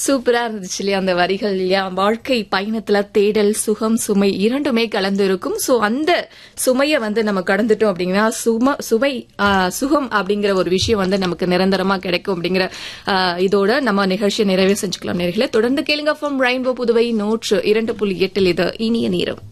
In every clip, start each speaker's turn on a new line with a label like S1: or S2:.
S1: சூப்பரா இருந்துச்சு இல்லையா அந்த வரிகள் இல்லையா வாழ்க்கை பயணத்துல தேடல் சுகம் சுமை இரண்டுமே கலந்து இருக்கும் சோ அந்த சுமையை வந்து நம்ம கடந்துட்டோம் அப்படிங்கன்னா சும சுவை ஆ, சுகம் அப்படிங்கிற ஒரு விஷயம் வந்து நமக்கு நிரந்தரமா கிடைக்கும் அப்படிங்கிற ஆ, இதோட நம்ம நிகழ்ச்சியை நிறைவே செஞ்சுக்கலாம் நேர்களை தொடர்ந்து கேளுங்க ஃப்ரம் ரெயின்போ புதுவை நூற்று இரண்டு புள்ளி எட்டில் இது இனிய நேரம்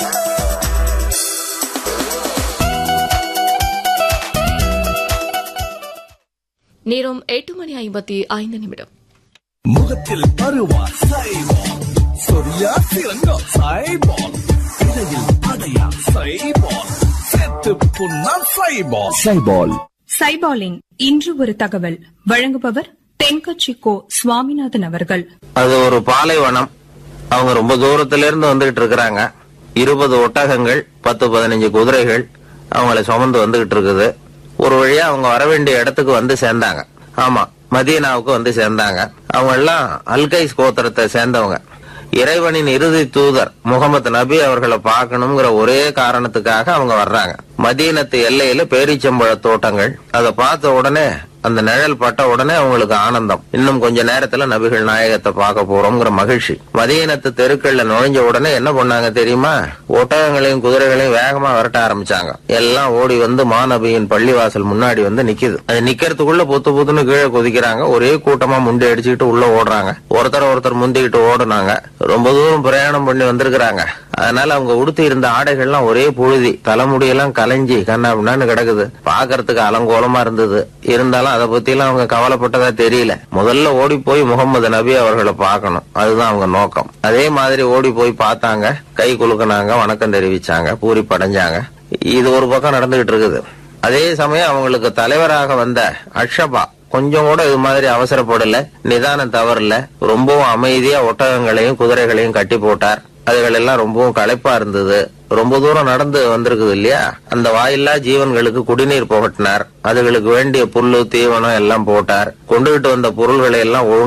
S1: நேரம் எட்டு மணி ஐம்பத்தி ஐந்து நிமிடம்
S2: முகத்தில் பருவா சைபால் சொரியா சிறங்கா சைபால் இடையில் அடையா சைபால் செத்து புண்ணா சைபால் சைபால்
S3: சைபாலின் இன்று ஒரு தகவல் வழங்குபவர் தென்கட்சி கோ சுவாமிநாதன் அவர்கள்
S4: அது ஒரு பாலைவனம் அவங்க ரொம்ப தூரத்துல இருந்து வந்துகிட்டு இருக்கிறாங்க இருபது ஒட்டகங்கள் பத்து பதினஞ்சு குதிரைகள் அவங்கள சுமந்து வந்துகிட்டு இருக்குது ஒரு வழியா அவங்க வர வேண்டிய இடத்துக்கு வந்து சேர்ந்தாங்க ஆமா மதீனாவுக்கு வந்து சேர்ந்தாங்க அவங்க எல்லாம் அல்கைஸ் கோத்திரத்தை சேர்ந்தவங்க இறைவனின் இறுதி தூதர் முகமது நபி அவர்களை பார்க்கணுங்கிற ஒரே காரணத்துக்காக அவங்க வர்றாங்க மதீனத்து எல்லையில பேரிச்சம்பழ தோட்டங்கள் அதை பார்த்த உடனே அந்த நிழல் பட்ட உடனே அவங்களுக்கு ஆனந்தம் இன்னும் கொஞ்ச நேரத்துல நபிகள் நாயகத்தை பார்க்க போறோம்ங்கிற மகிழ்ச்சி மதியனத்து தெருக்கள்ல நுழைஞ்ச உடனே என்ன பண்ணாங்க தெரியுமா ஒட்டகங்களையும் குதிரைகளையும் வேகமா விரட்ட ஆரம்பிச்சாங்க எல்லாம் ஓடி வந்து மாநபியின் பள்ளிவாசல் முன்னாடி வந்து நிக்குது அது நிக்கிறதுக்குள்ள புத்து புத்துன்னு கீழே குதிக்கிறாங்க ஒரே கூட்டமா முண்டி அடிச்சுக்கிட்டு உள்ள ஓடுறாங்க ஒருத்தர் ஒருத்தர் முந்திக்கிட்டு ஓடுனாங்க ரொம்ப தூரம் பிரயாணம் பண்ணி வந்திருக்கிறாங்க அதனால அவங்க உடுத்தி இருந்த ஆடைகள்லாம் ஒரே புழுதி தலைமுடியெல்லாம் கலைஞ்சி கண்ணா பின்னான்னு கிடக்குது பாக்குறதுக்கு அலங்கோலமா இருந்தது இருந்தாலும் அதை பத்தி எல்லாம் அவங்க கவலைப்பட்டதா தெரியல முதல்ல ஓடி போய் முகமது நபி அவர்களை பார்க்கணும் அதுதான் அவங்க நோக்கம் அதே மாதிரி ஓடி போய் பார்த்தாங்க கை குலுக்குனாங்க வணக்கம் தெரிவிச்சாங்க பூரி படைஞ்சாங்க இது ஒரு பக்கம் நடந்துகிட்டு இருக்குது அதே சமயம் அவங்களுக்கு தலைவராக வந்த அக்ஷபா கொஞ்சம் கூட இது மாதிரி அவசரப்படல நிதானம் தவறல ரொம்பவும் அமைதியா ஒட்டகங்களையும் குதிரைகளையும் கட்டி போட்டார் அதுகள் எல்லாம் ரொம்பவும் களைப்பா இருந்தது ரொம்ப தூரம் நடந்து வந்திருக்குது இல்லையா அந்த வாயில்லா ஜீவன்களுக்கு குடிநீர் புகட்டினார் அதுகளுக்கு வேண்டிய புல்லு தீவனம் எல்லாம் போட்டார் கொண்டுகிட்டு வந்த பொருள்களை எல்லாம் ஒழுங்கா